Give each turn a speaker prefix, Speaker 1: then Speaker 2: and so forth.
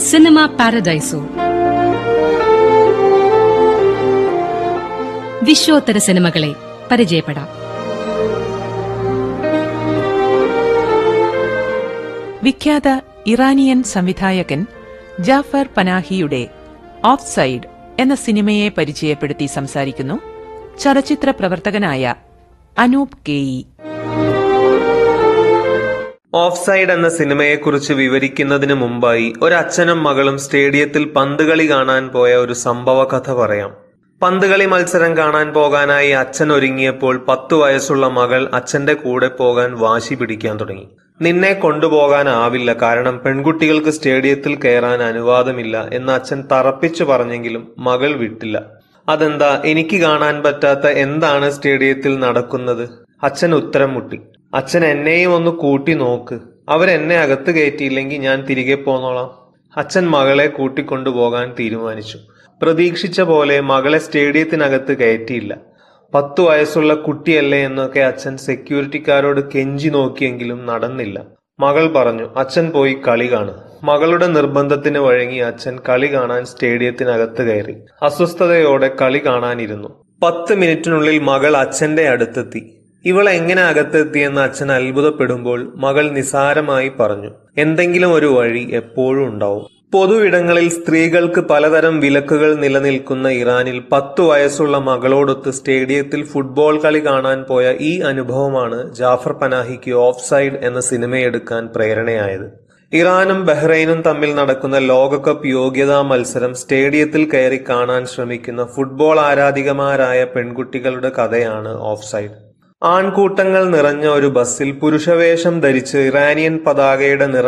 Speaker 1: cinema Paradiso വിശ്വോത്തര സിനിമകളെ പരിചയപ്പെടാം
Speaker 2: വിഖ്യാത ഇറാനിയൻ സംവിധായകൻ ജാഫർ പനാഹിയുടെ ഓഫ് സൈഡ് എന്ന സിനിമയെ പരിചയപ്പെടുത്തി സംസാരിക്കുന്നു ചലച്ചിത്ര പ്രവർത്തകനായ അനൂപ് കെഇ
Speaker 3: ഓഫ് സൈഡ് എന്ന സിനിമയെക്കുറിച്ച് വിവരിക്കുന്നതിന് മുമ്പായി ഒരു അച്ഛനും മകളും സ്റ്റേഡിയത്തിൽ പന്തുകളി കാണാൻ പോയ ഒരു സംഭവ കഥ പറയാം പന്തുകളി മത്സരം കാണാൻ പോകാനായി അച്ഛൻ ഒരുങ്ങിയപ്പോൾ പത്തു വയസ്സുള്ള മകൾ അച്ഛന്റെ കൂടെ പോകാൻ വാശി പിടിക്കാൻ തുടങ്ങി നിന്നെ കൊണ്ടുപോകാനാവില്ല കാരണം പെൺകുട്ടികൾക്ക് സ്റ്റേഡിയത്തിൽ കയറാൻ അനുവാദമില്ല എന്ന് അച്ഛൻ തറപ്പിച്ചു പറഞ്ഞെങ്കിലും മകൾ വിട്ടില്ല അതെന്താ എനിക്ക് കാണാൻ പറ്റാത്ത എന്താണ് സ്റ്റേഡിയത്തിൽ നടക്കുന്നത് അച്ഛൻ ഉത്തരം മുട്ടി അച്ഛൻ എന്നെയും ഒന്ന് കൂട്ടി നോക്ക് അവരെന്നെ അകത്ത് കയറ്റിയില്ലെങ്കിൽ ഞാൻ തിരികെ പോന്നോളാം അച്ഛൻ മകളെ കൂട്ടിക്കൊണ്ടുപോകാൻ തീരുമാനിച്ചു പ്രതീക്ഷിച്ച പോലെ മകളെ സ്റ്റേഡിയത്തിനകത്ത് കയറ്റിയില്ല പത്തു വയസ്സുള്ള കുട്ടിയല്ലേ എന്നൊക്കെ അച്ഛൻ സെക്യൂരിറ്റിക്കാരോട് കെഞ്ചി നോക്കിയെങ്കിലും നടന്നില്ല മകൾ പറഞ്ഞു അച്ഛൻ പോയി കളി കാണും മകളുടെ നിർബന്ധത്തിന് വഴങ്ങി അച്ഛൻ കളി കാണാൻ സ്റ്റേഡിയത്തിനകത്ത് കയറി അസ്വസ്ഥതയോടെ കളി കാണാനിരുന്നു പത്ത് മിനിറ്റിനുള്ളിൽ മകൾ അച്ഛന്റെ അടുത്തെത്തി ഇവൾ എങ്ങനെ അകത്തെത്തിയെന്ന് അച്ഛൻ അത്ഭുതപ്പെടുമ്പോൾ മകൾ നിസാരമായി പറഞ്ഞു എന്തെങ്കിലും ഒരു വഴി എപ്പോഴും ഉണ്ടാവും പൊതുവിടങ്ങളിൽ സ്ത്രീകൾക്ക് പലതരം വിലക്കുകൾ നിലനിൽക്കുന്ന ഇറാനിൽ പത്തു വയസ്സുള്ള മകളോടൊത്ത് സ്റ്റേഡിയത്തിൽ ഫുട്ബോൾ കളി കാണാൻ പോയ ഈ അനുഭവമാണ് ജാഫർ പനാഹിക്ക് ഓഫ് സൈഡ് എന്ന സിനിമയെടുക്കാൻ പ്രേരണയായത് ഇറാനും ബഹ്റൈനും തമ്മിൽ നടക്കുന്ന ലോകകപ്പ് യോഗ്യതാ മത്സരം സ്റ്റേഡിയത്തിൽ കയറി കാണാൻ ശ്രമിക്കുന്ന ഫുട്ബോൾ ആരാധികമാരായ പെൺകുട്ടികളുടെ കഥയാണ് ഓഫ് സൈഡ് ആൺകൂട്ടങ്ങൾ നിറഞ്ഞ ഒരു ബസ്സിൽ പുരുഷവേഷം ധരിച്ച് ഇറാനിയൻ പതാകയുടെ നിറം